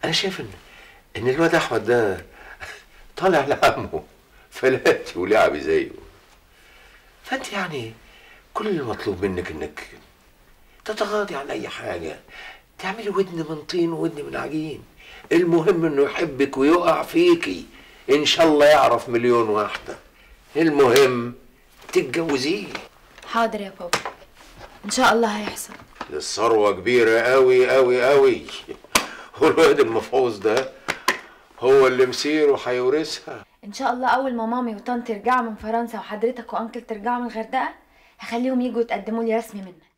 انا شايف ان ان الواد احمد ده طالع لعمه فلاتي ولعبي زيه فانت يعني كل المطلوب منك انك تتغاضي عن اي حاجه تعملي ودن من طين وودن من عجين المهم انه يحبك ويقع فيكي ان شاء الله يعرف مليون واحده المهم تتجوزيه حاضر يا بابا ان شاء الله هيحصل الثروه كبيره قوي قوي قوي والواد المفعوص ده هو اللي مسيره هيورثها ان شاء الله اول ما مامي وطنط يرجعوا من فرنسا وحضرتك وانكل ترجعوا من الغردقه هخليهم يجوا يتقدموا لي رسمي منك